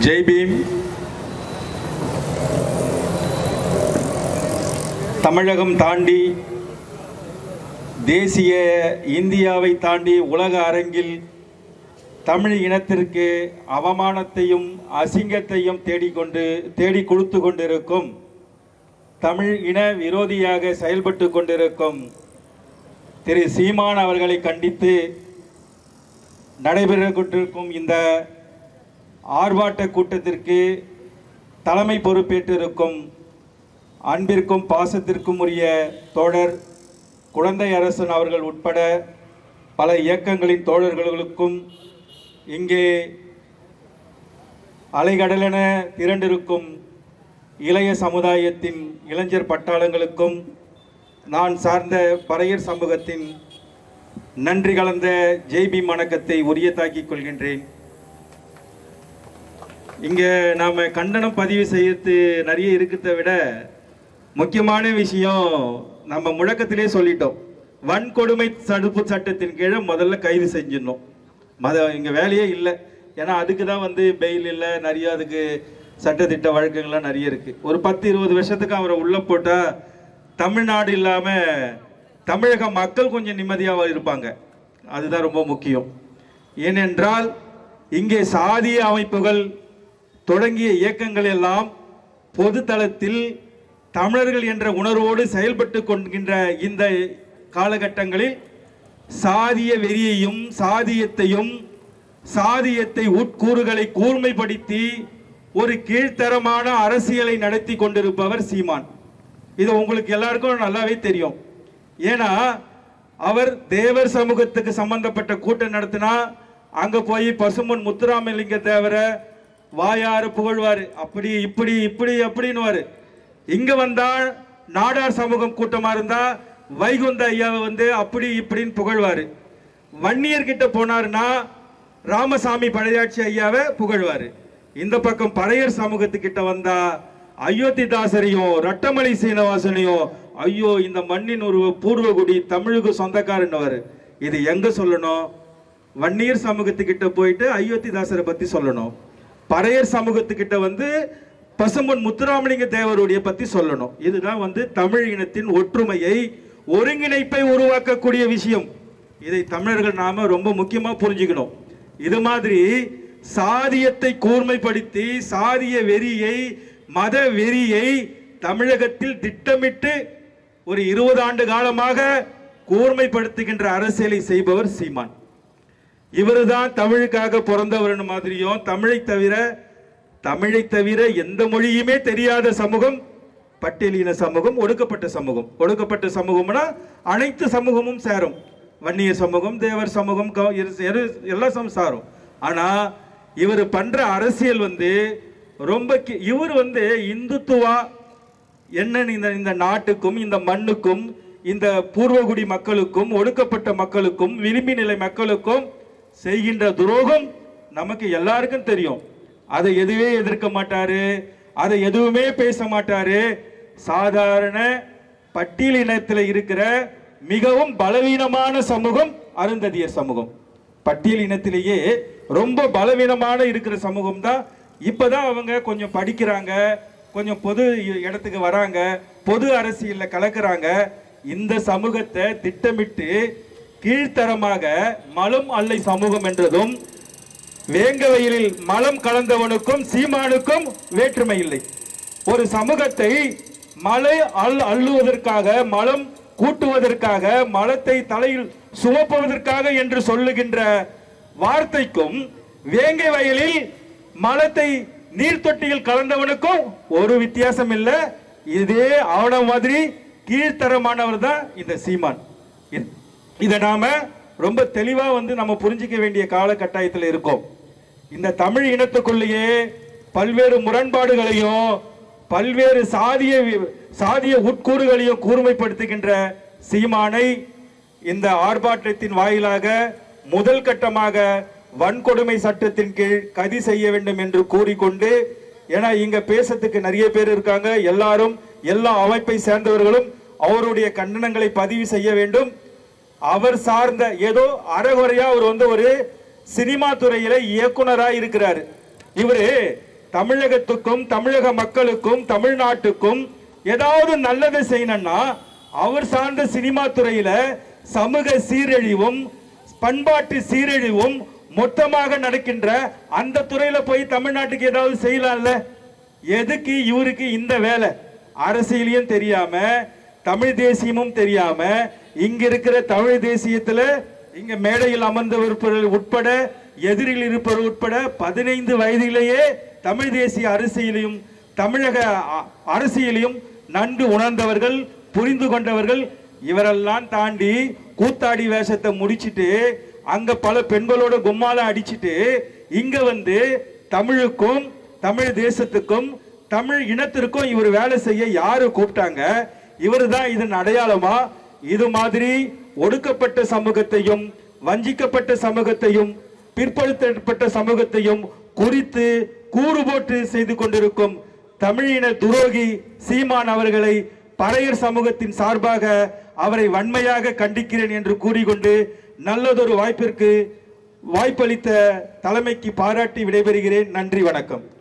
Jai beam தமிழகம் தாண்டி தேசிய இந்தியாவை தாண்டி உலக அரங்கில் தமிழ் இனத்திற்கு அவமானத்தையும் அசிங்கத்தையும் தேடிக்கொண்டு தேடி கொடுத்து கொண்டிருக்கும் தமிழ் இன விரோதியாக செயல்பட்டு கொண்டிருக்கும் திரு சீமான் அவர்களை கண்டித்து நடைபெற கொண்டிருக்கும் இந்த ஆர்ப்பாட்ட கூட்டத்திற்கு தலைமை பொறுப்பேற்றிருக்கும் அன்பிற்கும் பாசத்திற்கும் உரிய தோழர் குழந்தை அரசன் அவர்கள் உட்பட பல இயக்கங்களின் தோழர்களுக்கும் இங்கே அலைகடலென திரண்டிருக்கும் இளைய சமுதாயத்தின் இளைஞர் பட்டாளங்களுக்கும் நான் சார்ந்த பறையர் சமூகத்தின் நன்றி கலந்த ஜெய்பி வணக்கத்தை உரியத்தாக்கிக் கொள்கின்றேன் இங்கே நாம் கண்டனம் பதிவு செய்யறது நிறைய இருக்கிறத விட முக்கியமான விஷயம் நம்ம முழக்கத்திலே சொல்லிட்டோம் வன்கொடுமை தடுப்பு சட்டத்தின் கீழே முதல்ல கைது செஞ்சிடணும் மத இங்கே வேலையே இல்லை ஏன்னா அதுக்கு தான் வந்து பெயில் இல்லை நிறைய அதுக்கு சட்டத்திட்ட வழக்குகள்லாம் நிறைய இருக்குது ஒரு பத்து இருபது வருஷத்துக்கு அவரை உள்ளே போட்டால் தமிழ்நாடு இல்லாமல் தமிழக மக்கள் கொஞ்சம் நிம்மதியாக இருப்பாங்க அதுதான் ரொம்ப முக்கியம் ஏனென்றால் இங்கே சாதிய அமைப்புகள் தொடங்கிய இயக்கங்கள் எல்லாம் பொதுத்தளத்தில் தமிழர்கள் என்ற உணர்வோடு செயல்பட்டு கொள்கின்ற இந்த காலகட்டங்களில் சாதிய வெறியையும் சாதியத்தையும் சாதியத்தை உட்கூறுகளை கூர்மைப்படுத்தி ஒரு கீழ்த்தரமான அரசியலை நடத்தி கொண்டிருப்பவர் சீமான் இது உங்களுக்கு எல்லாருக்கும் நல்லாவே தெரியும் ஏன்னா அவர் தேவர் சமூகத்துக்கு சம்பந்தப்பட்ட கூட்டம் நடத்தினா அங்க போய் பசுமன் முத்துராமலிங்க தேவரை வாயாறு புகழ்வாரு அப்படி இப்படி இப்படி அப்படின்னுவாரு இங்க வந்தா நாடார் சமூகம் கூட்டமா இருந்தா வைகுந்த ஐயாவை வந்து அப்படி இப்படின்னு புகழ்வாரு வன்னியர் கிட்ட போனாருன்னா ராமசாமி பழையாட்சி ஐயாவை புகழ்வாரு இந்த பக்கம் பறையர் சமூகத்துக்கிட்ட வந்தா அயோத்திதாசரையும் ரட்டமலை சீனிவாசனையும் ஐயோ இந்த மண்ணின் ஒரு பூர்வகுடி தமிழுக்கு சொந்தக்காரன்னவர் இது எங்க சொல்லணும் வன்னியர் சமூகத்துக்கிட்ட போயிட்டு அயோத்திதாசரை பத்தி சொல்லணும் பறையர் சமூகத்துக்கிட்ட வந்து பசும்பொன் முத்துராமலிங்க தேவருடைய பத்தி சொல்லணும் இதுதான் வந்து தமிழ் இனத்தின் ஒற்றுமையை ஒருங்கிணைப்பை உருவாக்கக்கூடிய விஷயம் இதை தமிழர்கள் நாம ரொம்ப முக்கியமா புரிஞ்சுக்கணும் இது மாதிரி சாதியத்தை கூர்மைப்படுத்தி சாதிய வெறியை மத வெறியை தமிழகத்தில் திட்டமிட்டு ஒரு இருபது ஆண்டு காலமாக கூர்மைப்படுத்துகின்ற அரசியலை செய்பவர் சீமான் இவருதான் தமிழுக்காக பிறந்தவர்னு மாதிரியும் தமிழை தவிர தமிழை தவிர எந்த மொழியுமே தெரியாத சமூகம் பட்டியலின சமூகம் ஒடுக்கப்பட்ட சமூகம் ஒடுக்கப்பட்ட சமூகம்னா அனைத்து சமூகமும் சேரும் வன்னிய சமூகம் தேவர் சமூகம் க- எரு- எரு- எல்லா சமூகம் சாரும் ஆனா இவர் பண்ற அரசியல் வந்து ரொம்ப கி- இவர் வந்து இந்துத்துவா என்ன இந்த இந்த நாட்டுக்கும் இந்த மண்ணுக்கும் இந்த பூர்வகுடி மக்களுக்கும் ஒடுக்கப்பட்ட மக்களுக்கும் விளிம்பி நிலை மக்களுக்கும் செய்கின்ற துரோகம் நமக்கு எல்லாருக்கும் தெரியும் அதை எதுவே எதிர்க்க மாட்டாரு அதை எதுவுமே பேச மாட்டாரு சாதாரண பட்டியலினத்தில் இருக்கிற மிகவும் பலவீனமான சமூகம் அருந்ததியர் சமூகம் பட்டியல் இனத்திலேயே ரொம்ப பலவீனமான இருக்கிற சமூகம் தான் இப்பதான் அவங்க கொஞ்சம் படிக்கிறாங்க கொஞ்சம் பொது இடத்துக்கு வராங்க பொது அரசியல்ல கலக்குறாங்க இந்த சமூகத்தை திட்டமிட்டு கீழ்த்தரமாக மலம் அல்லை சமூகம் என்றதும் வேங்க வயலில் மலம் கலந்தவனுக்கும் சீமானுக்கும் வேற்றுமை இல்லை ஒரு சமூகத்தை மலை அல் அள்ளுவதற்காக மலம் கூட்டுவதற்காக மலத்தை தலையில் சுமப்பதற்காக என்று சொல்லுகின்ற வார்த்தைக்கும் வேங்கை வயலில் மலத்தை நீர்த்தொட்டியில் கலந்தவனுக்கும் ஒரு வித்தியாசம் இல்லை இதே அவன மாதிரி கீழ்த்தரமானவர் தான் இந்த சீமான் இது- இதை நாம ரொம்ப தெளிவா வந்து நம்ம புரிஞ்சிக்க வேண்டிய காலகட்டாயத்தில் இருக்கோம் இந்த தமிழ் இனத்துக்குள்ளேயே பல்வேறு முரண்பாடுகளையும் பல்வேறு சாதிய வி- சாதிய உட்கூறுகளையும் கூர்மைப்படுத்துகின்ற சீமானை இந்த ஆர்ப்பாட்டத்தின் வாயிலாக முதல் கட்டமாக வன்கொடுமை சட்டத்தின் கீழ் கைது செய்ய வேண்டும் என்று கூறிக்கொண்டு ஏன்னா இங்க பேசத்துக்கு நிறைய பேர் இருக்காங்க எல்லாரும் எல்லா அமைப்பை சேர்ந்தவர்களும் அவருடைய கண்டனங்களை பதிவு செய்ய வேண்டும் அவர் சார்ந்த ஏதோ அறகுறையா அவர் வந்து ஒரு சினிமா துறையில இயக்குனரா இருக்கிறாரு இவரு தமிழகத்துக்கும் தமிழக மக்களுக்கும் தமிழ்நாட்டுக்கும் ஏதாவது நல்லதை செய்யணும்னா அவர் சார்ந்த சினிமா துறையில சமூக சீரழிவும் பண்பாட்டு சீரழிவும் மொத்தமாக நடக்கின்ற அந்த துறையில போய் தமிழ்நாட்டுக்கு ஏதாவது செய்யலாம்ல எதுக்கு இவருக்கு இந்த வேலை அரசியலையும் தெரியாம தமிழ் தேசியமும் தெரியாம இங்க இருக்கிற தமிழ் தேசியத்துல இங்க மேடையில் அமர்ந்தவர்கள் உட்பட எதிரில் இருப்பவர் உட்பட பதினைந்து வயதிலேயே தமிழ் தேசிய அரசியலையும் தமிழக அ- அரசியலையும் நன்கு உணர்ந்தவர்கள் புரிந்து கொண்டவர்கள் இவரெல்லாம் தாண்டி கூத்தாடி வேஷத்தை முடிச்சிட்டு அங்க பல பெண்களோட கும்மால அடிச்சிட்டு இங்க வந்து தமிழுக்கும் தமிழ் தேசத்துக்கும் தமிழ் இனத்திற்கும் இவர் வேலை செய்ய யாரு கூப்பிட்டாங்க இவர் தான் இதன் அடையாளமா இது மாதிரி ஒடுக்கப்பட்ட சமூகத்தையும் வஞ்சிக்கப்பட்ட சமூகத்தையும் பிற்படுத்தப்பட்ட சமூகத்தையும் குறித்து கூறு போட்டு செய்து கொண்டிருக்கும் தமிழின துரோகி சீமான் அவர்களை பறையர் சமூகத்தின் சார்பாக அவரை வன்மையாக கண்டிக்கிறேன் என்று கூறிக்கொண்டு நல்லதொரு வாய்ப்பிற்கு வாய்ப்பளித்த தலைமைக்கு பாராட்டி விடைபெறுகிறேன் நன்றி வணக்கம்